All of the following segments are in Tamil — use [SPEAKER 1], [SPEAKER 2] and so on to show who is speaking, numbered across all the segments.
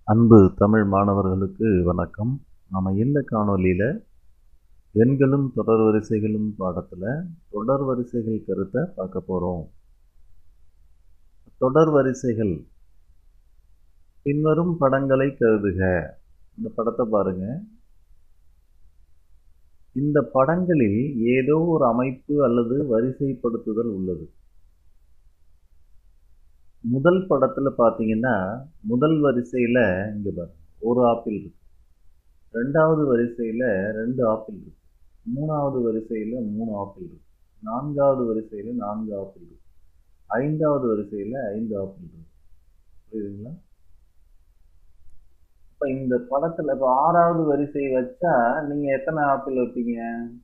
[SPEAKER 1] அன்பு தமிழ் மாணவர்களுக்கு வணக்கம் நம்ம இந்த காணொளியில் எண்களும் தொடர் வரிசைகளும் பாடத்தில் தொடர் வரிசைகள் கருத்தை பார்க்க போகிறோம் தொடர் வரிசைகள் பின்வரும் படங்களை கருதுக இந்த படத்தை பாருங்க இந்த படங்களில் ஏதோ ஒரு அமைப்பு அல்லது வரிசைப்படுத்துதல் உள்ளது முதல் படத்தில் பார்த்தீங்கன்னா முதல் வரிசையில் இங்கே பாருங்க ஒரு ஆப்பிள் இருக்கு ரெண்டாவது வரிசையில் ரெண்டு ஆப்பிள் இருக்கு மூணாவது வரிசையில் மூணு ஆப்பிள் இருக்கு நான்காவது வரிசையில் நான்கு ஆப்பிள் இருக்கு ஐந்தாவது வரிசையில் ஐந்து ஆப்பிள் இருக்கு புரியுதுங்களா இப்போ இந்த படத்தில் இப்போ ஆறாவது வரிசை வச்சா நீங்கள் எத்தனை ஆப்பிள் வைப்பீங்க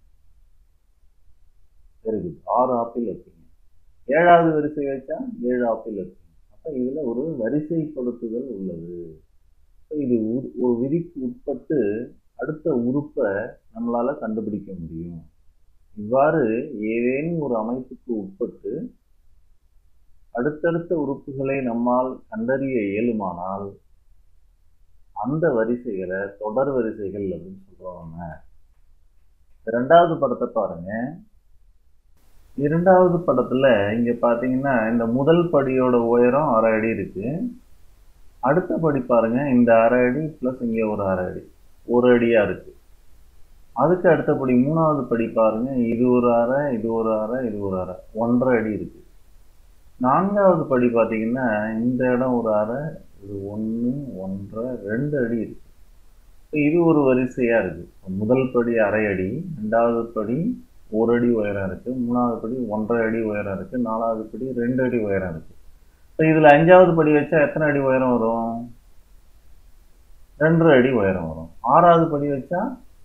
[SPEAKER 1] வெரி குட் ஆறு ஆப்பிள் வைப்பீங்க ஏழாவது வரிசை வச்சா ஏழு ஆப்பிள் வைப்பீங்க அப்போ இதில் ஒரு வரிசைப்படுத்துதல் உள்ளது இது ஒரு விதிக்கு உட்பட்டு அடுத்த உறுப்பை நம்மளால் கண்டுபிடிக்க முடியும் இவ்வாறு ஏதேனும் ஒரு அமைப்புக்கு உட்பட்டு அடுத்தடுத்த உறுப்புகளை நம்மால் கண்டறிய இயலுமானால் அந்த வரிசைகளை தொடர் வரிசைகள் அப்படின்னு சொல்கிறோம் நம்ம ரெண்டாவது படத்தை பாருங்க இரண்டாவது படத்தில் இங்கே பார்த்தீங்கன்னா இந்த முதல் படியோட உயரம் அரை அடி இருக்கு அடுத்த படி பாருங்க இந்த அரை அடி ப்ளஸ் இங்கே ஒரு அரை அடி ஒரு அடியாக இருக்கு அதுக்கு அடுத்தபடி மூணாவது படி பாருங்க இது ஒரு அரை இது ஒரு அரை இது ஒரு அரை ஒன்றரை அடி இருக்கு நான்காவது படி பார்த்தீங்கன்னா இந்த இடம் ஒரு அரை இது ஒன்று ஒன்றரை ரெண்டு அடி இருக்கு இது ஒரு வரிசையாக இருக்குது முதல் படி அரை அடி ரெண்டாவது படி ஒரு அடி உயரம் இருக்குது மூணாவது படி ஒன்றரை அடி உயரம் இருக்குது நாலாவது படி ரெண்டு அடி உயரம் இருக்குது இப்போ இதில் அஞ்சாவது படி வச்சா எத்தனை அடி உயரம் வரும் ரெண்டரை அடி உயரம் வரும் ஆறாவது படி வச்சா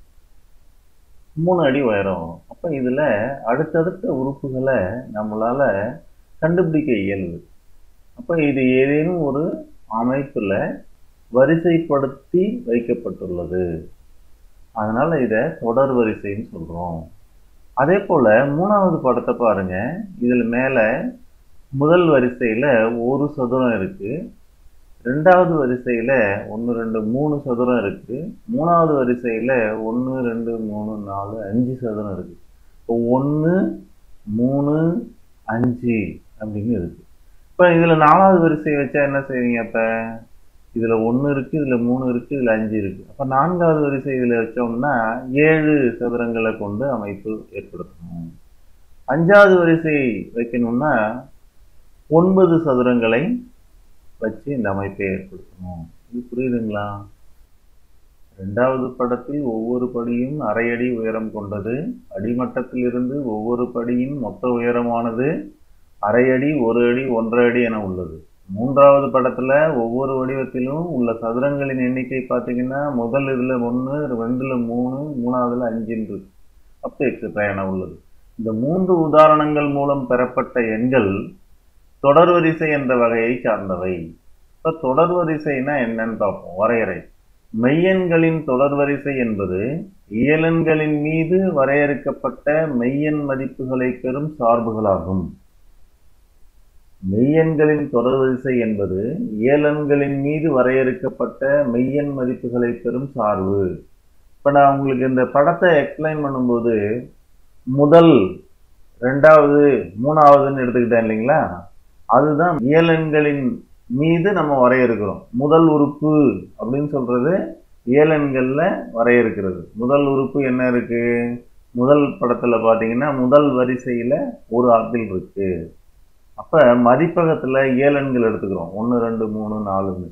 [SPEAKER 1] மூணு அடி உயரம் வரும் அப்போ இதில் அடுத்தடுத்த உறுப்புகளை நம்மளால் கண்டுபிடிக்க இயலுது அப்போ இது ஏதேனும் ஒரு அமைப்பில் வரிசைப்படுத்தி வைக்கப்பட்டுள்ளது அதனால் இதை தொடர் வரிசைன்னு சொல்கிறோம் அதே போல் மூணாவது படத்தை பாருங்க இதில் மேலே முதல் வரிசையில் ஒரு சதுரம் இருக்குது ரெண்டாவது வரிசையில் ஒன்று ரெண்டு மூணு சதுரம் இருக்குது மூணாவது வரிசையில் ஒன்று ரெண்டு மூணு நாலு அஞ்சு சதுரம் இருக்குது இப்போ ஒன்று மூணு அஞ்சு அப்படின்னு இருக்குது இப்போ இதில் நாலாவது வரிசை வச்சா என்ன செய்வீங்க அப்போ இதில் ஒன்று இருக்குது இதில் மூணு இருக்குது இதில் அஞ்சு இருக்குது அப்போ நான்காவது வரிசை இதில் வச்சோம்னா ஏழு சதுரங்களை கொண்டு அமைப்பு ஏற்படுத்தணும் அஞ்சாவது வரிசை வைக்கணும்னா ஒன்பது சதுரங்களை வச்சு இந்த அமைப்பை ஏற்படுத்தணும் இது புரியுதுங்களா ரெண்டாவது படத்தில் ஒவ்வொரு படியும் அரை அடி உயரம் கொண்டது அடிமட்டத்திலிருந்து ஒவ்வொரு படியின் மொத்த உயரமானது அரை அடி ஒரு அடி ஒன்றரை அடி என உள்ளது மூன்றாவது படத்தில் ஒவ்வொரு வடிவத்திலும் உள்ள சதுரங்களின் எண்ணிக்கை பார்த்தீங்கன்னா முதல் இதில் ஒன்று ரெண்டில் மூணு மூணாவதுல அஞ்சுன்னு இருக்கு அப்போ எக்ஸட்ரா என உள்ளது இந்த மூன்று உதாரணங்கள் மூலம் பெறப்பட்ட எண்கள் தொடர் வரிசை என்ற வகையை சார்ந்தவை இப்போ தொடர் வரிசைனா என்னன்னு பார்ப்போம் வரையறை மெய்யெண்களின் தொடர் வரிசை என்பது இயலெண்களின் மீது வரையறுக்கப்பட்ட மெய்யெண் மதிப்புகளை பெறும் சார்புகளாகும் மெய்யெண்களின் தொடர்வரிசை என்பது இயலன்களின் மீது வரையறுக்கப்பட்ட மெய்யெண் மதிப்புகளை பெறும் சார்பு இப்போ நான் உங்களுக்கு இந்த படத்தை எக்ஸ்பிளைன் பண்ணும்போது முதல் ரெண்டாவது மூணாவதுன்னு எடுத்துக்கிட்டேன் இல்லைங்களா அதுதான் இயலன்களின் மீது நம்ம வரையறுக்கிறோம் முதல் உறுப்பு அப்படின்னு சொல்றது இயலன்களில் வரையறுக்கிறது முதல் உறுப்பு என்ன இருக்கு முதல் படத்தில் பார்த்தீங்கன்னா முதல் வரிசையில் ஒரு ஆப்பிள் இருக்கு அப்போ மதிப்பகத்தில் ஏழெண்கள் எடுத்துக்கிறோம் ஒன்று ரெண்டு மூணு நாலுன்னு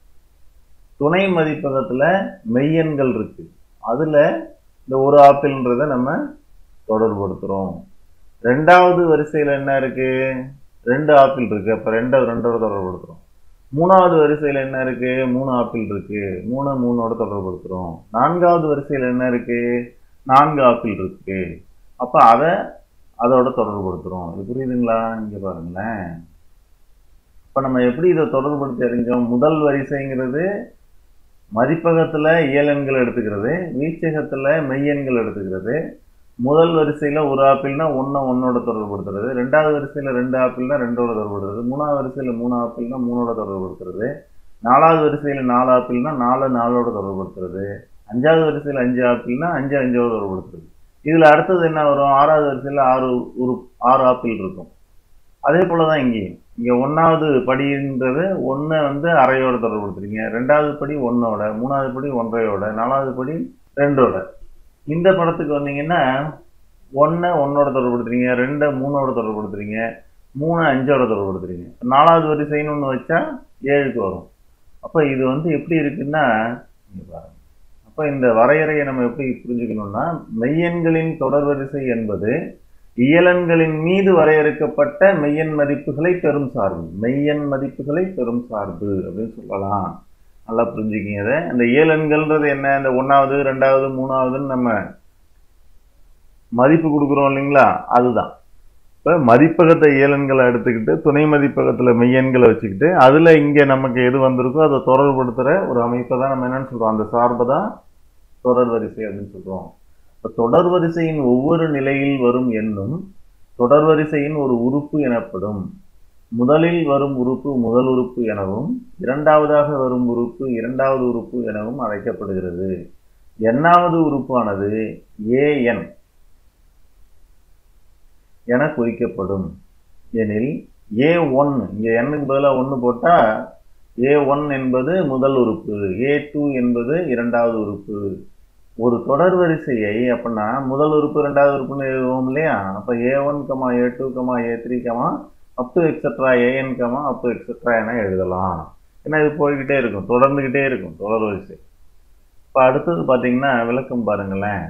[SPEAKER 1] துணை மதிப்பகத்தில் மெய்யெண்கள் இருக்கு அதில் இந்த ஒரு ஆப்பிள்ன்றதை நம்ம தொடர்படுத்துகிறோம் ரெண்டாவது வரிசையில் என்ன இருக்கு ரெண்டு ஆப்பிள் இருக்கு அப்போ ரெண்டை ரெண்டோட தொடர்படுத்துகிறோம் மூணாவது வரிசையில் என்ன இருக்கு மூணு ஆப்பிள் இருக்கு மூணு மூணோட தொடர்படுத்துகிறோம் நான்காவது வரிசையில் என்ன இருக்கு நான்கு ஆப்பிள் இருக்கு அப்போ அதை அதோட தொடர்புபடுத்துகிறோம் இது புரியுதுங்களா இங்கே பாருங்களேன் இப்போ நம்ம எப்படி இதை தொடர்புபடுத்தி அறிஞ்சோம் முதல் வரிசைங்கிறது மதிப்பகத்தில் இயலெண்கள் எடுத்துக்கிறது வீச்சகத்தில் மெய்யெண்கள் எடுத்துக்கிறது முதல் வரிசையில் ஒரு ஆப்பிள்னா ஒன்றை ஒன்னோட தொடர்புபடுத்துறது ரெண்டாவது வரிசையில் ரெண்டு ஆப்பிள்னா ரெண்டோட தொடர்புபடுத்துறது மூணாவது வரிசையில் மூணு ஆப்பிள்னா மூணோட தொடர்புபடுத்துறது நாலாவது வரிசையில் நாலு ஆப்பிள்னா நாலு நாலோட தொடர்புபடுத்துறது அஞ்சாவது வரிசையில் அஞ்சு ஆப்பிள்னா அஞ்சு அஞ்சோட தொடர்புபடுத்துறது இதில் அடுத்தது என்ன வரும் ஆறாவது வரிசையில் ஆறு உரு ஆறு ஆப்பிள் இருக்கும் அதே போல தான் இங்கேயும் இங்கே ஒன்றாவது படின்றது ஒன்றை வந்து அரையோட தொடர்புபடுத்துறீங்க ரெண்டாவது படி ஒன்னோட மூணாவது படி ஒன்றையோட நாலாவது படி ரெண்டோட இந்த படத்துக்கு வந்தீங்கன்னா ஒன்றை ஒன்னோட தொடர்புபடுத்துறீங்க ரெண்டை மூணோட தொடர்புபடுத்துறீங்க மூணு அஞ்சோட தொடர்புபடுத்துறீங்க நாலாவது வரிசைன்னு ஒன்று வச்சா ஏழுக்கு வரும் அப்போ இது வந்து எப்படி இருக்குன்னா இங்க பாருங்க அப்போ இந்த வரையறையை நம்ம எப்படி புரிஞ்சுக்கணும்னா மெய்யெண்களின் தொடர் வரிசை என்பது இயலன்களின் மீது வரையறுக்கப்பட்ட மெய்யெண் மதிப்புகளை பெறும் சார்பு மெய்யெண் மதிப்புகளை பெறும் சார்பு அப்படின்னு சொல்லலாம் நல்லா புரிஞ்சுக்கிங்க அதை அந்த இயலன்கள்ன்றது என்ன இந்த ஒன்றாவது ரெண்டாவது மூணாவதுன்னு நம்ம மதிப்பு கொடுக்குறோம் இல்லைங்களா அதுதான் இப்போ மதிப்பகத்தை இயலன்களை எடுத்துக்கிட்டு துணை மதிப்பகத்தில் மெய்யெண்களை வச்சுக்கிட்டு அதில் இங்கே நமக்கு எது வந்திருக்கோ அதை தொடர்படுத்துகிற ஒரு அமைப்பை தான் நம்ம என்னன்னு சொல்கிறோம் அந்த சார்பை தான் தொடர் வரிசை அப்படின்னு சொல்கிறோம் இப்போ தொடர் வரிசையின் ஒவ்வொரு நிலையில் வரும் எண்ணும் தொடர் வரிசையின் ஒரு உறுப்பு எனப்படும் முதலில் வரும் உறுப்பு முதல் உறுப்பு எனவும் இரண்டாவதாக வரும் உறுப்பு இரண்டாவது உறுப்பு எனவும் அழைக்கப்படுகிறது எண்ணாவது உறுப்பானது ஏஎன் என குறிக்கப்படும் எனில் ஏ ஒன் இங்கே எண்ணுக்கு பதிலாக ஒன்று போட்டால் ஏ ஒன் என்பது முதல் உறுப்பு ஏ டூ என்பது இரண்டாவது உறுப்பு ஒரு தொடர் வரிசையை அப்படின்னா முதல் உறுப்பு ரெண்டாவது உறுப்புன்னு எழுதுவோம் இல்லையா அப்போ A one comma A two comma A three comma up to extra A N comma up to extra என எழுதலாம் ஏன்னா இது போய்கிட்டே இருக்கும் தொடர்ந்துக்கிட்டே இருக்கும் தொடர் வரிசை இப்போ அடுத்தது பார்த்தீங்கன்னா விளக்கம் பாருங்களேன்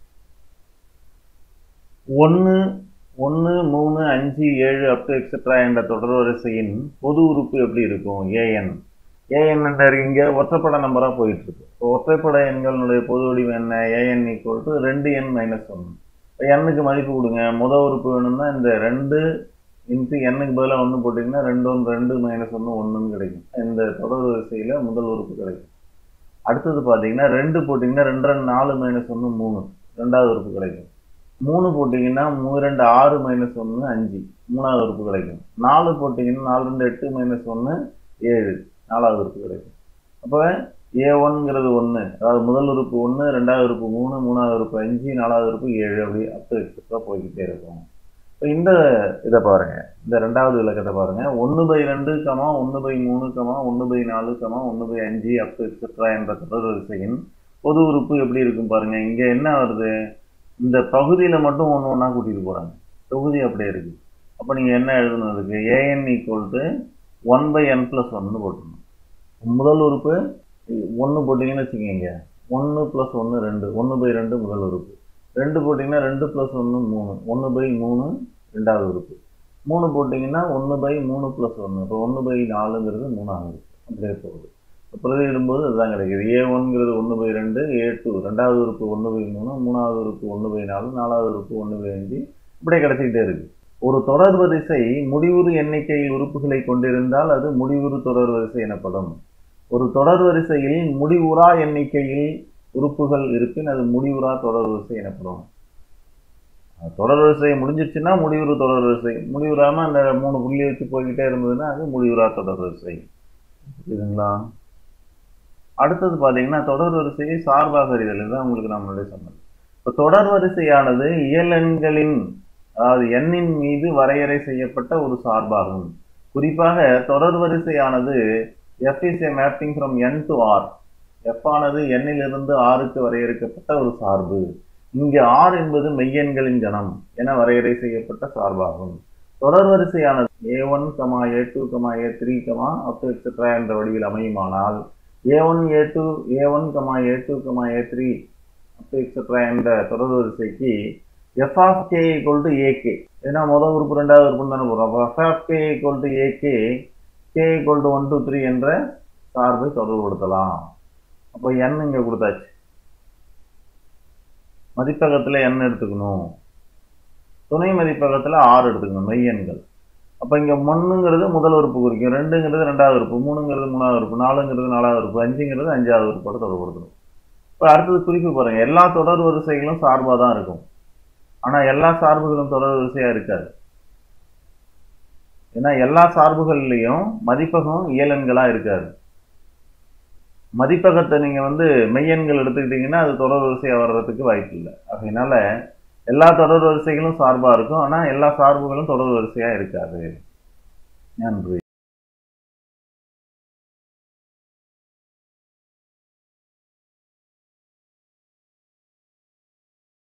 [SPEAKER 1] ஒன்று ஒன்று மூணு அஞ்சு ஏழு அப் டு எக்ஸட்ரா என்ற தொடர் வரிசையின் பொது உறுப்பு எப்படி இருக்கும் ஏஎன் ஏஎன் என்ற இங்கே ஒற்றைப்பட நம்பராக போயிட்டு இருக்கு இப்போ ஒற்றைப்பட எண்களுடைய பொது வடிவம் என்ன ஏஎன் ஈக்குவல் டு ரெண்டு எண் மைனஸ் ஒன்று இப்போ எண்ணுக்கு மதிப்பு கொடுங்க முதல் உறுப்பு வேணும்னா இந்த ரெண்டு இன்ட்டு எண்ணுக்கு பதிலாக ஒன்று போட்டிங்கன்னா ரெண்டு ஒன்று ரெண்டு மைனஸ் ஒன்று ஒன்றுன்னு கிடைக்கும் இந்த தொடர் வரிசையில் முதல் உறுப்பு கிடைக்கும் அடுத்தது பார்த்தீங்கன்னா ரெண்டு போட்டிங்கன்னா ரெண்டு ரெண்டு நாலு மைனஸ் ஒன்று மூணு ரெண்டாவது உறுப்பு கிடைக்கும் மூணு போட்டிங்கன்னா மூணு ரெண்டு ஆறு மைனஸ் ஒன்று அஞ்சு மூணாவது உறுப்பு கிடைக்கும் நாலு போட்டிங்கன்னா நாலு ரெண்டு எட்டு மைனஸ் ஒன்று ஏழு நாலாவது உறுப்பு கிடைக்கும் அப்போ ஏ ஒன்ங்கிறது ஒன்று அதாவது முதல் உறுப்பு ஒன்று ரெண்டாவது உறுப்பு மூணு மூணாவது உறுப்பு அஞ்சு நாலாவது உறுப்பு ஏழு அப்படி அப்போ எக்ஸட்ரா போய்கிட்டே இருக்கும் இப்போ இந்த இதை பாருங்க இந்த ரெண்டாவது விளக்கத்தை பாருங்க ஒன்று பை ரெண்டு கமா ஒன்று பை மூணு கமா ஒன்று பை நாலு கமா ஒன்று பை அஞ்சு அப் எக்ஸட்ரா என்ற தொடர் வரிசையின் பொது உறுப்பு எப்படி இருக்கும் பாருங்க இங்கே என்ன வருது இந்த பகுதியில் மட்டும் ஒன்று ஒன்றா கூட்டிகிட்டு போகிறாங்க தொகுதி அப்படியே இருக்குது அப்போ நீங்கள் என்ன எழுதணும் அதுக்கு A N equal to one by N plus ஒன்னு போட்டுருணும் முதல் உறுப்பு ஒன்று போட்டிங்கன்னு வச்சுக்கோங்க ஒன்று ப்ளஸ் ஒன்று ரெண்டு ஒன்று பை ரெண்டு முதல் உறுப்பு ரெண்டு போட்டிங்கன்னா ரெண்டு ப்ளஸ் ஒன்று மூணு ஒன்று பை மூணு ரெண்டாவது உறுப்பு மூணு போட்டிங்கன்னா ஒன்று பை மூணு ப்ளஸ் ஒன்று இப்போ ஒன்று பை நாலுங்கிறது மூணாவது அப்படியே போகுது பிரதியிடும்போது அதுதான் கிடைக்குது ஏ ஒன்ங்கிறது ஒன்று பை ரெண்டு ஏ டூ ரெண்டாவது உறுப்பு ஒன்று பை மூணு மூணாவது உறுப்பு ஒன்று பை நாலு நாலாவது உறுப்பு ஒன்று பை அஞ்சு இப்படியே கிடைச்சிக்கிட்டே இருக்கு ஒரு தொடர் வரிசை முடிவுறு எண்ணிக்கையில் உறுப்புகளை கொண்டிருந்தால் அது முடிவுறு தொடர் வரிசை எனப்படும் ஒரு தொடர் வரிசையில் முடிவுறா எண்ணிக்கையில் உறுப்புகள் இருப்பின் அது முடிவுறா தொடர் வரிசை எனப்படும் தொடர் வரிசை முடிஞ்சிச்சுன்னா முடிவுறு தொடர் வரிசை முடிவுறாம அந்த மூணு புள்ளி வச்சு போய்கிட்டே இருந்ததுன்னா அது முடிவுறா தொடர் வரிசை புரியுதுங்களா அடுத்தது பார்த்தீங்கன்னா தொடர் வரிசையை சார்பாக அறிதல் இதுதான் உங்களுக்கு நான் முன்னாடி சொன்னது இப்போ தொடர் வரிசையானது இயலெண்களின் அதாவது எண்ணின் மீது வரையறை செய்யப்பட்ட ஒரு சார்பாகும் குறிப்பாக தொடர் வரிசையானது F is A mapping from N to R F ஆனது எண்ணிலிருந்து ஆறுக்கு வரையறுக்கப்பட்ட ஒரு சார்பு இங்கு ஆர் என்பது மெய்யெண்களின் கணம் என வரையறை செய்யப்பட்ட சார்பாகும் தொடர் வரிசையானது A one comma A two comma A three comma up to extra என்ற வடிவில் அமையுமானால் A one A two A one comma A two comma A three up to extra என்ற தொடர் வரிசைக்கு F of K equal to A K ஏன்னா முதல் உறுப்பு ரெண்டாவது உறுப்புன்னு தானே போடுறோம் அப்போ F of K equal to A K K equal to one two three என்ற சார்பை தொடர்புபடுத்தலாம் அப்போ என் இங்கே கொடுத்தாச்சு மதிப்பகத்தில் எண் எடுத்துக்கணும் துணை மதிப்பகத்தில் ஆறு எடுத்துக்கணும் மெய்யெண்கள் அப்போ இங்கே ஒன்றுங்கிறது முதல் உறுப்பு குறிக்கும் ரெண்டுங்கிறது ரெண்டாவது உறுப்பு மூணுங்கிறது மூணாவது உறுப்பு நாலுங்கிறது நாலாவது உறுப்பு அஞ்சுங்கிறது அஞ்சாவது உறுப்போட தொடர்புபடுத்தணும் இப்போ அடுத்தது குறிப்பு பாருங்க எல்லா தொடர் வரிசைகளும் சார்பாக தான் இருக்கும் ஆனால் எல்லா சார்புகளும் தொடர் வரிசையாக இருக்காது ஏன்னா எல்லா சார்புகள்லையும் மதிப்பகம் இயலன்களாக இருக்காது மதிப்பகத்தை நீங்கள் வந்து மெய்யெண்கள் எடுத்துக்கிட்டிங்கன்னா அது தொடர் வரிசையாக வர்றதுக்கு வாய்ப்பு இல்லை அதனால எல்லா தொடர் வரிசைகளும் சார்பாக இருக்கும் ஆனால் எல்லா சார்புகளும் தொடர் வரிசையாக இருக்காது நன்றி